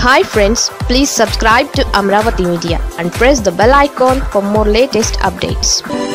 hi friends please subscribe to Amaravati media and press the bell icon for more latest updates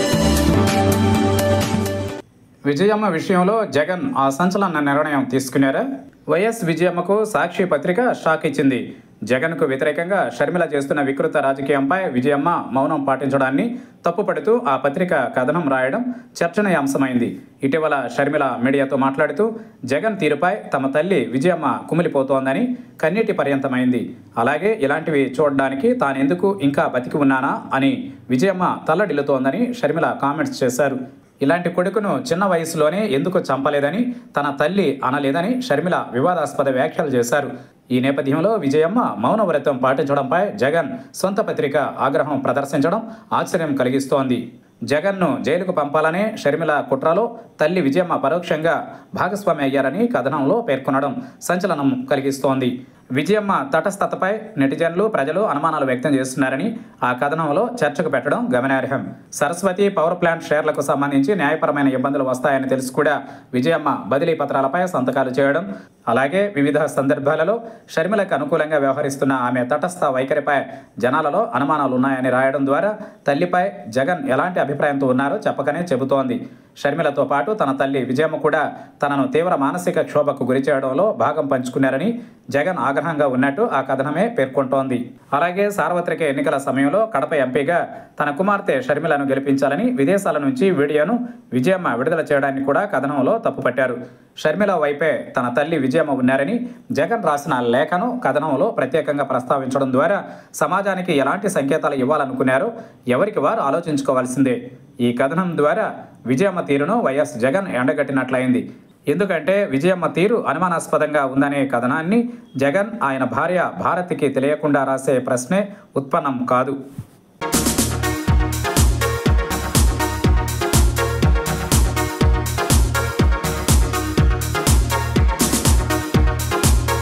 Vijayamma విషయంలో జగన్ ఆ సంచలన నిర్ణయం తీసుకున్నారా వైఎస్ విజయమ్మకు సాక్షి పత్రిక షాక్ ఇచ్చింది జగన్కు వ్యతిరేకంగా షర్మిల చేస్తున్న వికృత రాజకీయంపై విజయమ్మ మౌనం పాటించడాన్ని తప్పుపడుతూ ఆ పత్రిక కథనం రాయడం చర్చనీయాంశమైంది ఇటీవల షర్మిల మీడియాతో మాట్లాడుతూ జగన్ తీరుపై తమ తల్లి విజయమ్మ కుమిలిపోతోందని కన్నీటి పర్యంతమైంది అలాగే ఇలాంటివి చూడడానికి తానెందుకు ఇంకా బతికి ఉన్నానా అని విజయమ్మ తల్లడిల్లుతోందని షర్మిల కామెంట్స్ చేశారు ఇలాంటి కొడుకును చిన్న వయసులోనే ఎందుకు చంపలేదని తన తల్లి అనలేదని షర్మిల వివాదాస్పద వ్యాఖ్యలు చేశారు ఈ నేపథ్యంలో విజయమ్మ మౌన వ్రతం పాటించడంపై జగన్ సొంత పత్రిక ఆగ్రహం ప్రదర్శించడం ఆశ్చర్యం కలిగిస్తోంది జగన్ను జైలుకు పంపాలనే షర్మిల కుట్రలో తల్లి విజయమ్మ పరోక్షంగా భాగస్వామి అయ్యారని కథనంలో పేర్కొనడం సంచలనం కలిగిస్తోంది విజయమ్మ తటస్థతపై నెటిజన్లు ప్రజలు అనుమానాలు వ్యక్తం చేస్తున్నారని ఆ కథనంలో చర్చకు పెట్టడం గమనార్హం సరస్వతి పవర్ ప్లాంట్ షేర్లకు సంబంధించి న్యాయపరమైన ఇబ్బందులు వస్తాయని తెలిసి కూడా విజయమ్మ బదిలీ పత్రాలపై సంతకాలు చేయడం అలాగే వివిధ సందర్భాలలో షర్మిలకు అనుకూలంగా వ్యవహరిస్తున్న ఆమె తటస్థ వైఖరిపై జనాలలో అనుమానాలు ఉన్నాయని రాయడం ద్వారా తల్లిపై జగన్ ఎలాంటి అభిప్రాయంతో ఉన్నారో చెప్పకనే చెబుతోంది షర్మిలతో పాటు తన తల్లి విజయమ్మ కూడా తనను తీవ్ర మానసిక క్షోభకు గురి చేయడంలో భాగం పంచుకున్నారని జగన్ ఆగ్రహంగా ఉన్నట్టు ఆ కథనమే పేర్కొంటోంది అలాగే సార్వత్రిక ఎన్నికల సమయంలో కడప ఎంపీగా తన కుమార్తె షర్మిలను గెలిపించాలని విదేశాల నుంచి వీడియోను విజయమ్మ విడుదల చేయడాన్ని కూడా కథనంలో తప్పుపట్టారు షర్మిల వైపే తన తల్లి విజయమ్మ ఉన్నారని జగన్ రాసిన లేఖను కథనంలో ప్రత్యేకంగా ప్రస్తావించడం ద్వారా సమాజానికి ఎలాంటి సంకేతాలు ఇవ్వాలనుకున్నారో ఎవరికి వారు ఆలోచించుకోవాల్సిందే ఈ కథనం ద్వారా విజయమ్మ తీరును వైఎస్ జగన్ ఎండగట్టినట్లయింది ఎందుకంటే విజయమ్మ తీరు అనుమానాస్పదంగా ఉందనే కథనాన్ని జగన్ ఆయన భార్య భారతికి తెలియకుండా రాసే ప్రశ్నే ఉత్పన్నం కాదు